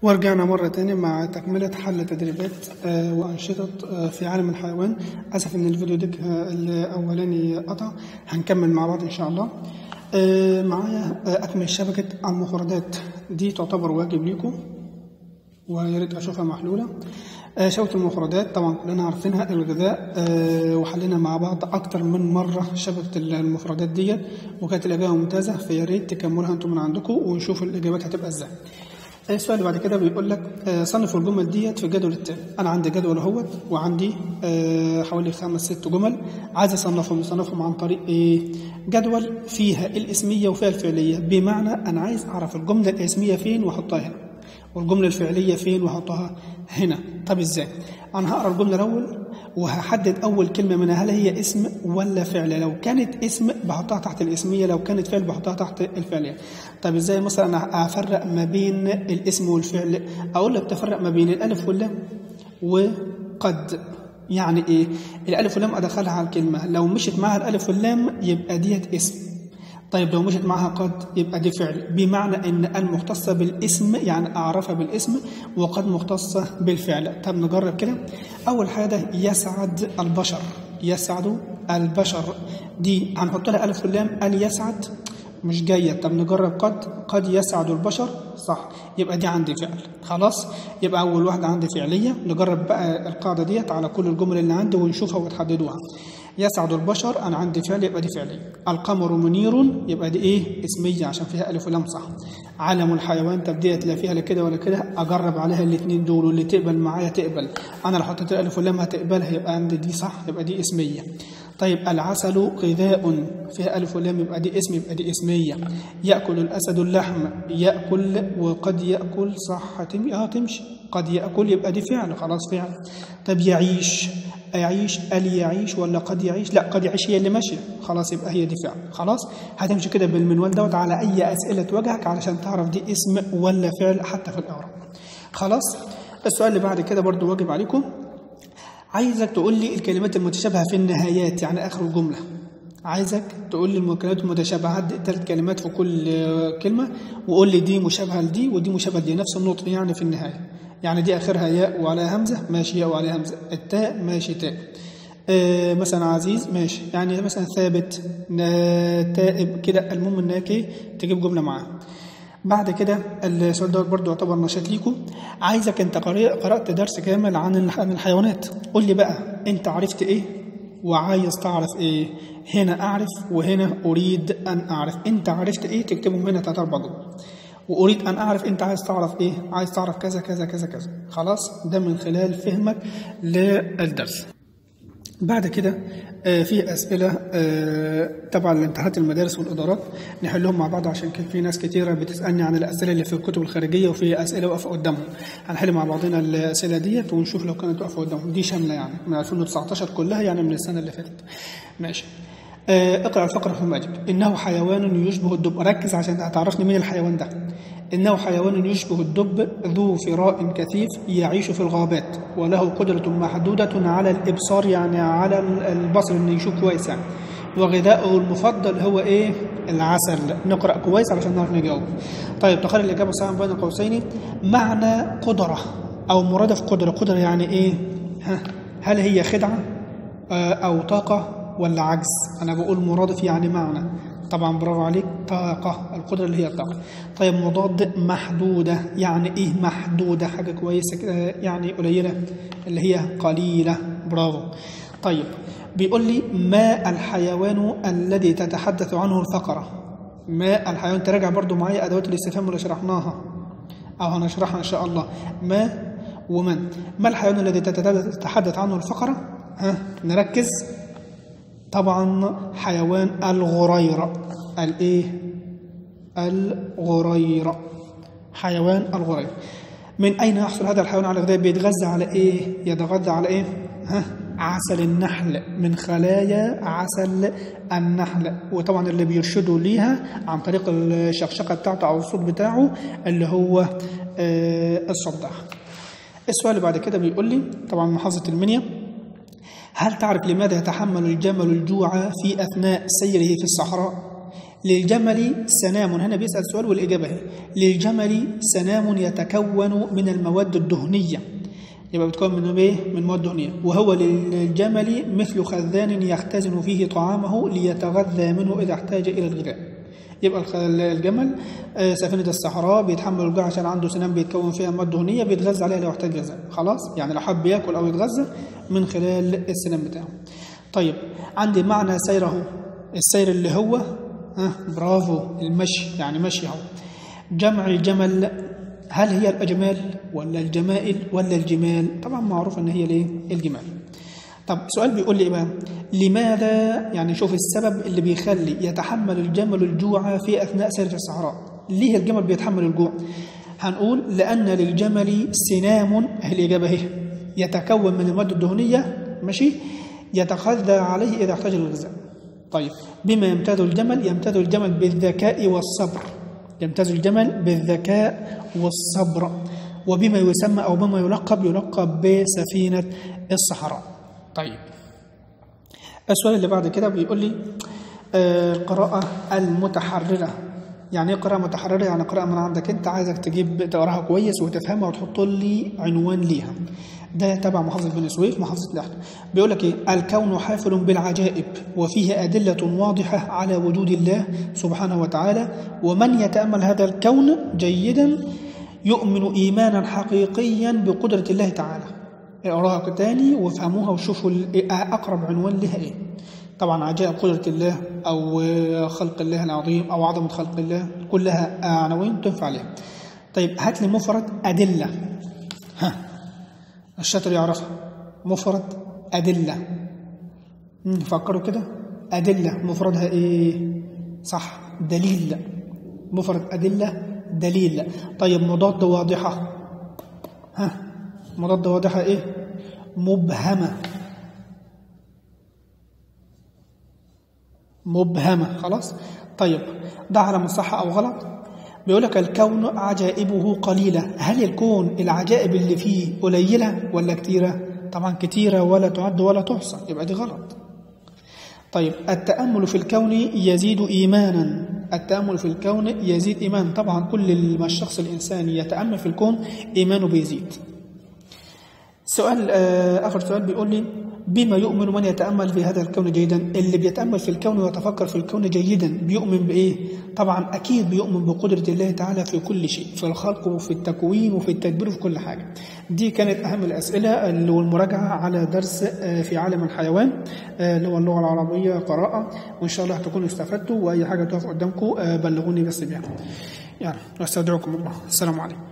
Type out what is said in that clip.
ورجعنا مرة تاني مع تكملة حل تدريبات آه، وأنشطة آه، في عالم الحيوان أسف إن الفيديو ده آه، الأولاني قطع هنكمل مع بعض إن شاء الله آه، معايا آه، أكمل شبكة المفردات دي تعتبر واجب ليكم ويا ريت أشوفها محلولة آه، شبكة المفردات طبعا كلنا عارفينها الغذاء آه، وحلينا مع بعض أكتر من مرة شبكة المفردات ديت وكانت الإجابة ممتازة فيا ريت تكملوها أنتم من عندكم ونشوف الإجابات هتبقى إزاي. السؤال اللي بعد كده بيقول لك آه، صنف الجمل ديت في الجدول التالي انا عندي جدول اهوت وعندي آه، حوالي خمس ست جمل عايز اصنفهم اصنفهم عن طريق ايه جدول فيها الاسميه وفيها الفعليه بمعنى انا عايز اعرف الجمله الاسميه فين واحطها هنا والجمله الفعليه فين واحطها هنا طب ازاي انا هقرا الجمله الاول وهحدد اول كلمه منها هل هي اسم ولا فعل لو كانت اسم بحطها تحت الاسميه لو كانت فعل بحطها تحت الفعليه طب ازاي مثلا انا افرق ما بين الاسم والفعل اقول لك تفرق ما بين الالف واللام وقد يعني ايه الالف واللام ادخلها على الكلمه لو مشت معها الالف واللام يبقى ديت اسم طيب لو مشت معها قد يبقى دي فعل بمعنى ان المختصة بالاسم يعني اعرفها بالاسم وقد مختصة بالفعل طب نجرب كده اول حاجة يسعد البشر يسعد البشر دي هنحط لها الف واللام ال يسعد مش جاية طب نجرب قد قد يسعد البشر صح يبقى دي عندي فعل خلاص يبقى أول واحدة عندي فعلية نجرب بقى القاعدة ديت على كل الجمل اللي عندي ونشوفها وتحددوها يسعد البشر أنا عندي فعل يبقى دي فعلية القمر منير يبقى دي إيه اسمية عشان فيها ألف ولام صح علم الحيوان طب ديت لا فيها لا كده ولا كده أجرب عليها الاثنين دول واللي تقبل معايا تقبل أنا لو حطيت الألف واللام هتقبلها يبقى عندي دي صح يبقى دي اسمية طيب العسل غذاء فيها ألف ولام يبقى دي اسم يبقى دي اسمية يأكل الأسد اللحم يأكل وقد يأكل صح تم... اه تمشي قد يأكل يبقى دي فعل خلاص فعل طب يعيش يعيش ال يعيش ولا قد يعيش لا قد يعيش هي اللي ماشيه خلاص يبقى هي دي فعل خلاص هتمشي كده بالمنوال دوت على اي اسئله تواجهك علشان تعرف دي اسم ولا فعل حتى في الاعراب خلاص السؤال اللي بعد كده برضو واجب عليكم عايزك تقول لي الكلمات المتشابهه في النهايات يعني اخر الجمله عايزك تقول لي الكلمات المتشابهه عد ثلاث كلمات في كل كلمه وقول لي دي مشابهه لدي ودي مشابهه لدي نفس النطق يعني في النهايه يعني دي اخرها ياء وعليها همزه ماشي ياء وعليها همزه التاء ماشي تاء آه مثلا عزيز ماشي يعني مثلا ثابت تائب كده المهم انك إيه؟ تجيب جمله معاه بعد كده السؤال دوت برضه يعتبر نشاط ليكم عايزك انت قري- قرات درس كامل عن الح- عن الحيوانات قول لي بقى انت عرفت ايه وعايز تعرف ايه هنا اعرف وهنا اريد ان اعرف انت عرفت ايه تكتبهم هنا تلات اربع جمل واريد ان اعرف انت عايز تعرف ايه عايز تعرف كذا كذا كذا كذا خلاص ده من خلال فهمك للدرس بعد كده آه، في أسئلة آه، تبع لامتحانات المدارس والإدارات نحلهم مع بعض عشان كان في ناس كتيرة بتسألني عن الأسئلة اللي في الكتب الخارجية وفي أسئلة واقفة قدامهم هنحل مع بعضنا الأسئلة ديت ونشوف لو كانت واقفة قدامهم دي شاملة يعني من 2019 كلها يعني من السنة اللي فاتت ماشي آه، اقرأ الفقرة ثم أجب إنه حيوان يشبه الدب ركز عشان هتعرفني مين الحيوان ده إنه حيوان يشبه الدب ذو فراء كثيف يعيش في الغابات وله قدرة محدودة على الإبصار يعني على البصر إنه يشوف كويس يعني وغذاؤه المفضل هو إيه؟ العسل نقرأ كويس علشان نعرف نجاوب طيب تخيل الإجابة صحيحة بين قوسين معنى قدرة أو مرادف قدرة قدرة يعني إيه؟ ها هل هي خدعة آه، أو طاقة ولا عجز أنا بقول مرادف يعني معنى طبعا برافو عليك طاقة القدرة اللي هي الطاقة طيب مضاد محدودة يعني إيه محدودة حاجة كويسة كده يعني قليلة اللي هي قليلة برافو طيب بيقول لي ما الحيوان الذي تتحدث عنه الفقرة ما الحيوان تراجع برضو معايا أدوات الاستفهام اللي شرحناها أو هنشرحها إن شاء الله ما ومن ما الحيوان الذي تتحدث عنه الفقرة ها نركز طبعا حيوان الغريرة الايه الغريرة حيوان الغريرة من اين يحصل هذا الحيوان على الغذاء بيتغذى على ايه يتغذى على ايه ها عسل النحل من خلايا عسل النحل وطبعا اللي بيرشدوا ليها عن طريق الشقشقه بتاعته او الصوت بتاعه اللي هو آه الصداع السؤال اللي بعد كده بيقول لي طبعا محافظه المنيا هل تعرف لماذا يتحمل الجمل الجوع في أثناء سيره في الصحراء؟ للجمل سنام هنا بيسأل سؤال والإجابة هي للجمل سنام يتكون من المواد الدهنية يبقى بتكون من ايه؟ من مواد دهنية وهو للجمل مثل خزان يختزن فيه طعامه ليتغذى منه إذا احتاج إلى الغذاء يبقى الخ- الجمل آه، سفينة الصحراء بيتحمل الجوع عشان عنده سنام بيتكون فيها مواد دهنية بيتغذى عليها لو احتاج غذاء خلاص يعني لو حب ياكل أو يتغذى من خلال السنام بتاعه طيب عندي معنى سيره السير اللي هو ها برافو المشي يعني مشي اهو جمع الجمل هل هي الأجمال ولا الجمائل ولا الجمال طبعا معروف ان هي ليه الجمال طب سؤال بيقول لي إيه بقى لماذا يعني شوف السبب اللي بيخلي يتحمل الجمل الجوع في أثناء سير في الصحراء ليه الجمل بيتحمل الجوع هنقول لأن للجمل سنام أهي الإجابة اهي يتكون من المواد الدهنية ماشي يتغذى عليه إذا احتاج للغذاء طيب بما يمتاز الجمل يمتاز الجمل بالذكاء والصبر يمتاز الجمل بالذكاء والصبر وبما يسمى أو بما يلقب يلقب بسفينة الصحراء طيب السؤال اللي بعد كده بيقول لي آه، القراءة المتحررة يعني ايه قراءة متحررة يعني قراءة من عندك انت عايزك تجيب تقراها كويس وتفهمها وتحط لي عنوان ليها ده تبع محافظة بني سويف محافظة لحد بيقول لك ايه الكون حافل بالعجائب وفيه أدلة واضحة على وجود الله سبحانه وتعالى ومن يتأمل هذا الكون جيدا يؤمن إيمانا حقيقيا بقدرة الله تعالى اقراها تاني وافهموها وشوفوا ال- اقرب عنوان لها ايه طبعا عجائب قدرة الله او خلق الله العظيم او عظمة خلق الله كلها عناوين تنفع عليها طيب هات لي مفرد أدلة ها الشاطر يعرفها مفرد أدلة مم، فكروا كده أدلة مفردها إيه صح دليل مفرد أدلة دليل طيب مضاد واضحة ها مضاد واضحة إيه مبهمة مبهمة خلاص طيب ده على صح أو غلط بيقول لك الكون عجائبه قليلة هل الكون العجائب اللي فيه قليلة ولا كتيرة طبعا كتيرة ولا تعد ولا تحصى يبقى دي غلط طيب التأمل في الكون يزيد إيمانا التأمل في الكون يزيد إيمان طبعا كل ما الشخص الإنساني يتأمل في الكون إيمانه بيزيد سؤال آه، آخر سؤال بيقول لي بما يؤمن من يتأمل في هذا الكون جيدا اللي بيتأمل في الكون ويتفكر في الكون جيدا بيؤمن بإيه طبعا أكيد بيؤمن بقدرة الله تعالى في كل شيء في الخلق وفي التكوين وفي التدبير وفي كل حاجة دي كانت أهم الأسئلة اللي هو المراجعة على درس آه، في عالم الحيوان آه، اللي هو اللغة العربية قراءة وإن شاء الله هتكونوا استفدتوا وأي حاجة تقف قدامكم آه، بلغوني بس بيها يعني واستودعكم الله السلام عليكم